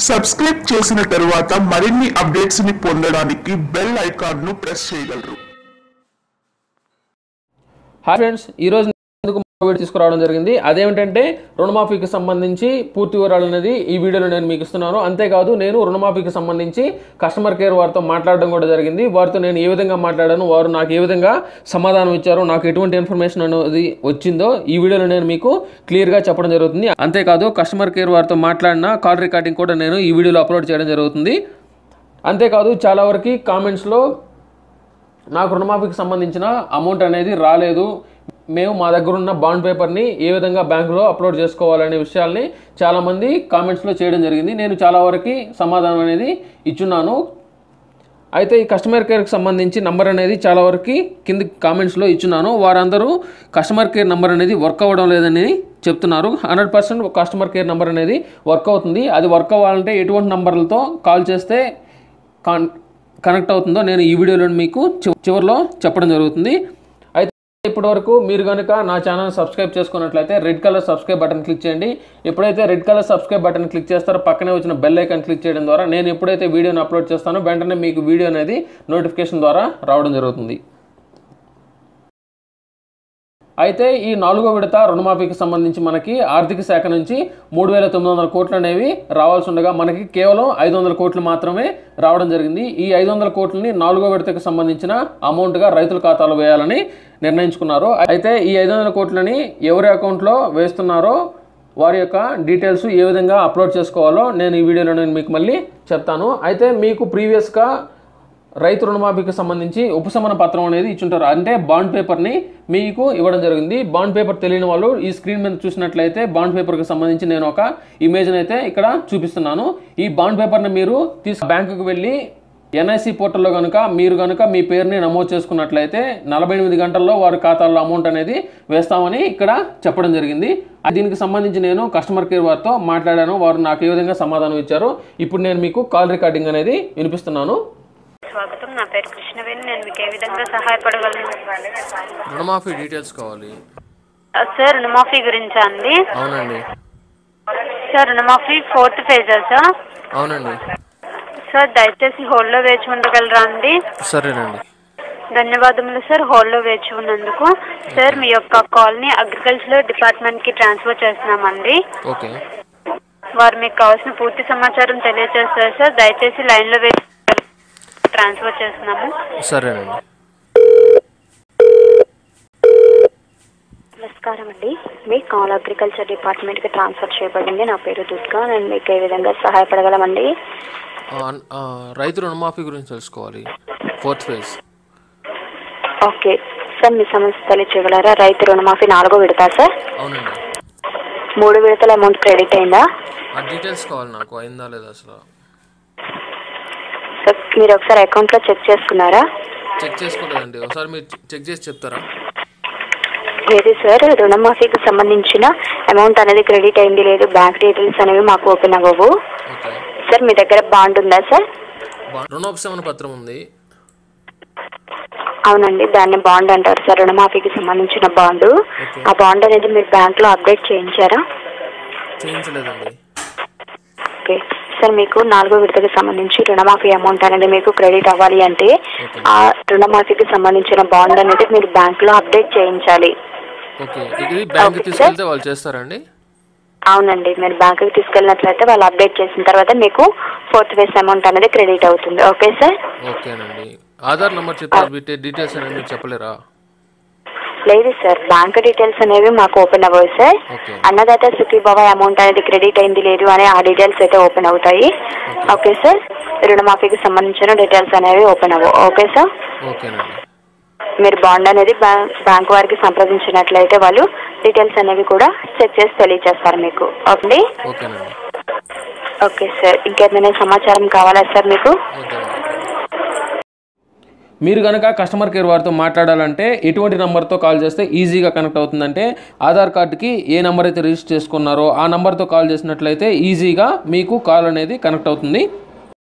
Subscribe చేసిన తరువాత మరిన్ని అప్డేట్స్ ని పొందడానికి బెల్ ఐకాన్ ను ప్రెస్ చేయగలరు హాయ్ ఫ్రెండ్స్ ఈరోజు ఎందుకు వీడియో తీసుకురావడం జరిగింది అదేమిటంటే రుణమాఫీకి సంబంధించి పూర్తి వివరాలు అనేది ఈ వీడియోలో నేను మీకు ఇస్తున్నాను అంతేకాదు నేను రుణమాఫీకి సంబంధించి కస్టమర్ కేర్ వారితో మాట్లాడడం కూడా జరిగింది వారితో నేను ఏ విధంగా మాట్లాడాను వారు నాకు ఏ విధంగా సమాధానం ఇచ్చారు నాకు ఎటువంటి ఇన్ఫర్మేషన్ అనేది వచ్చిందో ఈ వీడియోలో నేను మీకు క్లియర్గా చెప్పడం జరుగుతుంది అంతేకాదు కస్టమర్ కేర్ వారితో మాట్లాడిన కాల్ రికార్డింగ్ కూడా నేను ఈ వీడియోలో అప్లోడ్ చేయడం జరుగుతుంది అంతేకాదు చాలా వరకు కామెంట్స్లో నాకు రుణమాఫీకి సంబంధించిన అమౌంట్ అనేది రాలేదు మేము మా దగ్గర ఉన్న బాండ్ పేపర్ని ఏ విధంగా బ్యాంకులో అప్లోడ్ చేసుకోవాలనే విషయాల్ని చాలామంది కామెంట్స్లో చేయడం జరిగింది నేను చాలా వరకు సమాధానం అనేది ఇచ్చున్నాను అయితే ఈ కస్టమర్ కేర్కి సంబంధించి నంబర్ అనేది చాలా వరకు కింద కామెంట్స్లో ఇచ్చున్నాను వారందరూ కస్టమర్ కేర్ నెంబర్ అనేది వర్క్ అవ్వడం లేదని చెప్తున్నారు hundred percent customer care number అనేది వర్క్ అవుతుంది అది వర్క్ అవ్వాలంటే ఎటువంటి నంబర్లతో కాల్ చేస్తే కాన్ కనెక్ట్ అవుతుందో నేను ఈ వీడియోలో మీకు చివ- చివరిలో చెప్పడం జరుగుతుంది అయితే ఇప్పటివరకు మీరు కనుక నా ఛానల్ సబ్స్క్రైబ్ చేసుకున్నట్లయితే red colour subscribe button click చేయండి ఎప్పుడైతే red colour subscribe button click చేస్తారో పక్కనే వచ్చిన బెల్ ఐకాన్ క్లిక్ చేయడం ద్వారా నేను ఎప్పుడైతే వీడియోని అప్లోడ్ చేస్తానో వెంటనే మీకు వీడియో అనేది నోటిఫికేషన్ ద్వారా రావడం జరుగుతుంది అయితే ఈ నాలుగో విడత రుణమాఫీకి సంబంధించి మనకి ఆర్థిక శాఖ నుంచి మూడు వేల తొమ్మిది వందల కోట్లు అనేవి రావాల్సి ఉండగా మనకి కేవలం ఐదు వందల కోట్లు మాత్రమే రావడం జరిగింది ఈ ఐదు వందల కోట్లని నాలుగో విడతకు సంబంధించిన అమౌంట్గా రైతుల ఖాతాలో వేయాలని నిర్ణయించుకున్నారు అయితే ఈ ఐదు వందల కోట్లని ఎవరి అకౌంట్లో వేస్తున్నారో వారి యొక్క డీటెయిల్స్ ఏ విధంగా అప్లోడ్ చేసుకోవాలో నేను ఈ వీడియోలో నేను మీకు మళ్ళీ చెప్తాను అయితే మీకు ప్రీవియస్గా రైతు రుణమాఫీకి సంబంధించి ఉపశమన పత్రం అనేది ఇచ్చుంటారు అంటే బాండ్ పేపర్ని మీకు ఇవ్వడం జరిగింది బాండ్ పేపర్ తెలియని వాళ్ళు ఈ స్క్రీన్ మీద చూసినట్లయితే బాండ్ పేపర్కి సంబంధించి నేను ఒక ఇమేజ్ని అయితే ఇక్కడ చూపిస్తున్నాను ఈ బాండ్ పేపర్ని మీరు తీసు బ్యాంకుకి వెళ్ళి ఎన్ఐసి పోర్టల్లో కనుక మీరు కనుక మీ పేరుని నమోదు చేసుకున్నట్లయితే నలభై ఎనిమిది గంటల్లో వారి ఖాతాల్లో అమౌంట్ అనేది వేస్తామని ఇక్కడ చెప్పడం జరిగింది అది దీనికి సంబంధించి నేను కస్టమర్ కేర్ వారితో మాట్లాడాను వారు నాకు ఏ విధంగా సమాధానం ఇచ్చారో ఇప్పుడు నేను మీకు కాల్ రికార్డింగ్ అనేది వినిపిస్తున్నాను స్వాగతం నా పేరు కృష్ణవేణి నేను మీకు ఏ విధంగా సహాయపడగలను రుణమాఫీ డీటెయిల్స్ కావాలి ఆ, సార్ రుణమాఫీ గురించా అండి అవునండి సార్ రుణమాఫీ ఫోర్త్ ఫేజా సార్ అవునండి సార్ దయచేసి హోల్డ్లో వేచి ఉండగలరా అండి సరేనండి ధన్యవాదములు సార్ హోల్డ్లో వేచి ఉన్నందుకు సార్ మీ యొక్క కాల్ని అగ్రికల్చర్ డిపార్ట్మెంట్కి ట్రాన్స్ఫర్ చేస్తున్నామండి ఓకే వారు మీకు కావాల్సిన పూర్తి సమాచారం తెలియజేస్తారు సార్ దయచేసి లైన్లో వేచి ట్రాన్స్ఫర్ చేస్తున్నాము సరేనండి నమస్కారం అండి మీ కాల్ అగ్రికల్చర్ డిపార్ట్మెంట్కి ట్రాన్స్ఫర్ చేయబడింది నా పేరు దుర్గా నేను మీకు ఏ విధంగా సహాయపడగలమండి రైతు రుణమాఫీ గురించి తెలుసుకోవాలి ఫోర్త్ ఫేజ్ ఓకే సార్ మీ సమస్య తెలియచేయగలరా రైతు రుణమాఫీ నాలుగో విడతా సార్ అవునండి మూడు విడతల అమౌంట్ క్రెడిట్ అయిందా ఆ డీటెయిల్స్ కావాలి నాకు అయిందా లేదా అసలు సార్ మీరు ఒకసారి అకౌంట్లో చెక్ చేసుకున్నారా చెక్ చేసుకోలేదండి ఒకసారి మీరు చెక్ చేసి చెప్తారా లేదు సార్ రుణమాఫీకి సంబంధించిన అమౌంట్ అనేది క్రెడిట్ అయింది లేదు బ్యాంక్ డీటెయిల్స్ అనేవి మాకు ఓపెన్ అవ్వవు ఓకే సార్ మీ దగ్గర బాండ్ ఉందా సార్ బా- రుణోపశమన పత్రం ఉంది అవునండి దాన్ని బాండ్ అంటారు సార్ రుణమాఫీకి సంబంధించిన బాండు ఓకే. ఆ బాండ్ అనేది మీరు బ్యాంక్లో అప్డేట్ చేయించారా చేయించలేదండి ఓకే సార్ మీకు నాలుగో విడతకి సంబంధించి రుణమాఫీ అమౌంట్ అనేది మీకు క్రెడిట్ అవ్వాలి అంటే ఓకే. ఆ రుణమాఫీకి సంబంధించిన బాండ్ అనేది మీరు బ్యాంక్లో అప్డేట్ చేయించాలి ఓకే ఇది బ్యాంక్ ఓకే, తీసుకెళ్తే వాళ్ళు చేస్తారండి అవునండి మీరు బ్యాంకుకి తీసుకెళ్ళినట్లయితే వాళ్ళు అప్డేట్ చేసిన తర్వాత మీకు ఫోర్త్ ఫేస్ అమౌంట్ అనేది క్రెడిట్ అవుతుంది ఓకే సార్ ఓకేనండి ఆధార్ నెంబర్ చెప్పారు వీటి డీటెయిల్స్ అనేవి మీరు చెప్పలేరా లేదు సార్ బ్యాంక్ డీటెయిల్స్ అనేవి మాకు ఓపెన్ అవ్వవు sir okay Annadata Sukhibhava amount అనేది క్రెడిట్ అయింది లేదు అనే ఆ డీటెయిల్స్ అయితే ఓపెన్ అవుతాయి ఓకే సార్ రుణమాఫీకి సంబంధించిన డీటెయిల్స్ అనేవి ఓపెన్ అవ్వవు ఓకే సార్ ఓకేనండి మీరు బాండ్ అనేది బ్యాంక్ బ్యాంక్ వారికి సంప్రదించినట్లయితే వాళ్ళు డీటెయిల్స్ అనేవి కూడా చెక్ చేసి తెలియజేస్తారు మీకు ఓకే ఓకేనండి ఓకే సార్ ఇంకేమైనా సమాచారం కావాలా సార్ మీకు ఓకేనండి మీరు కనుక కస్టమర్ కేర్ వారితో మాట్లాడాలంటే ఎటువంటి నెంబర్తో కాల్ చేస్తే ఈజీగా కనెక్ట్ అవుతుందంటే ఆధార్ కార్డుకి ఏ నెంబర్ అయితే రిజిస్టర్ చేసుకున్నారో ఆ నెంబర్తో కాల్ చేసినట్లయితే ఈజీగా మీకు కాల్ అనేది కనెక్ట్ అవుతుంది